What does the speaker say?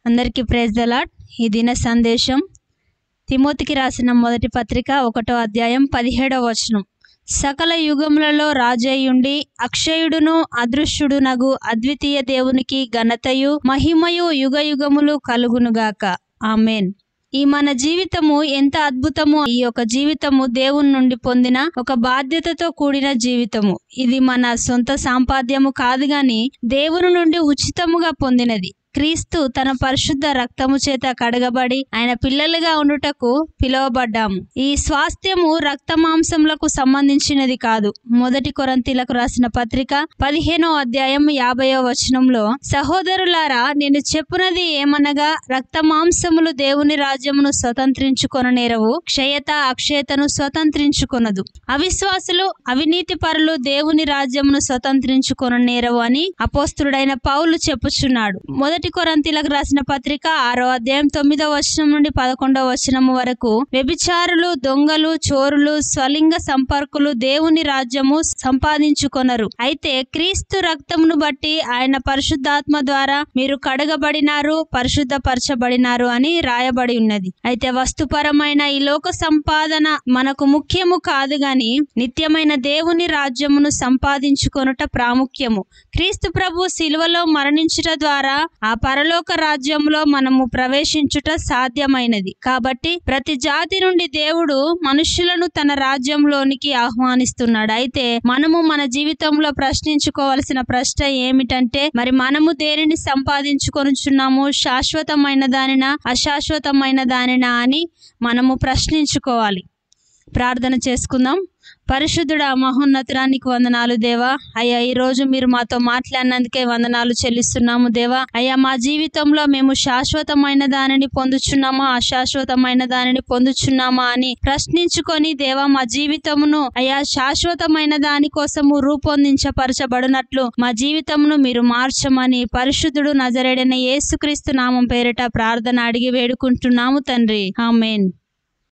అందరికీ praise the lord ఈ దిన సందేశం తిమోతికి రాసిన మొదటి పత్రిక ఒకటో అధ్యాయం పదిహేడవ వచనం సకల యుగములలో రాజయ్యుండి అక్షయుడును అదృశ్యుడునగు అద్వితీయ దేవునికి ఘనతయు మహిమయు యుగ యుగములు కలుగునుగాక ఆమెన్ ఈ మన జీవితము ఎంత అద్భుతమో ఈ యొక్క జీవితము దేవుని నుండి పొందిన ఒక బాధ్యతతో కూడిన జీవితము ఇది మన సొంత సాంపాద్యము కాదు గాని దేవుని నుండి ఉచితముగా పొందినది క్రీస్తు తన పరిశుద్ధ రక్తము చేత కడగబడి ఆయన పిల్లలుగా ఉండుటకు పిలువబడ్డాము ఈ స్వాస్థ్యము రక్త మాంసములకు సంబంధించినది కాదు మొదటి కొరంతీలకు రాసిన పత్రిక పదిహేనో అధ్యాయం యాభయో వచనంలో సహోదరులారా నేను చెప్పునది ఏమనగా రక్త మాంసములు దేవుని రాజ్యమును స్వతంత్రించుకొననేరవు క్షయత అక్షయతను స్వతంత్రించుకొనదు అవిశ్వాసులు అవినీతి పరులు దేవుని రాజ్యమును స్వతంత్రించుకొననేరవు అని అపోస్తుడైన పౌలు చెప్పుచున్నాడు మొదటి కొరంతీలకు రాసిన పత్రిక ఆరో అధ్యాయం తొమ్మిదో వచనం నుండి పదకొండవ వచనము వరకు వ్యభిచారులు దొంగలు చోరులు స్వలింగ సంపర్కులు దేవుని రాజ్యము సంపాదించుకొనరు అయితే క్రీస్తు రక్తమును బట్టి ఆయన పరిశుద్ధాత్మ ద్వారా మీరు కడగబడినారు పరిశుద్ధపరచబడినారు అని రాయబడి ఉన్నది అయితే వస్తుపరమైన ఈ లోక సంపాదన మనకు ముఖ్యము కాదు గాని నిత్యమైన దేవుని రాజ్యమును సంపాదించుకొనుట ప్రాముఖ్యము క్రీస్తు ప్రభు శిలువలో మరణించుట ద్వారా ఆ పరలోక రాజ్యంలో మనము ప్రవేశించుట సాధ్యమైనది కాబట్టి ప్రతి జాతి నుండి దేవుడు మనుషులను తన రాజ్యంలోనికి ఆహ్వానిస్తున్నాడు అయితే మనము మన జీవితంలో ప్రశ్నించుకోవలసిన ప్రశ్న ఏమిటంటే మరి మనము దేనిని సంపాదించుకొనుచున్నాము శాశ్వతమైన దానినా అశాశ్వతమైన దానినా అని మనము ప్రశ్నించుకోవాలి ప్రార్థన చేసుకుందాం పరిశుద్ధుడా మహోన్నతురానికి వందనాలు దేవా అయ్యా ఈ రోజు మీరు మాతో మాట్లాడినందుకే వందనాలు చెల్లిస్తున్నాము దేవా అయ్యా మా జీవితంలో మేము శాశ్వతమైన దానిని పొందుచున్నామా అశాశ్వతమైన దానిని పొందుచున్నామా అని ప్రశ్నించుకొని దేవా మా జీవితమును అయ్యా శాశ్వతమైన దాని కోసము రూపొందించపరచబడినట్లు మా జీవితమును మీరు మార్చమని పరిశుద్ధుడు నజరేడైన యేసుక్రీస్తు నామం పేరిట ప్రార్థన అడిగి వేడుకుంటున్నాము తండ్రి ఆమెన్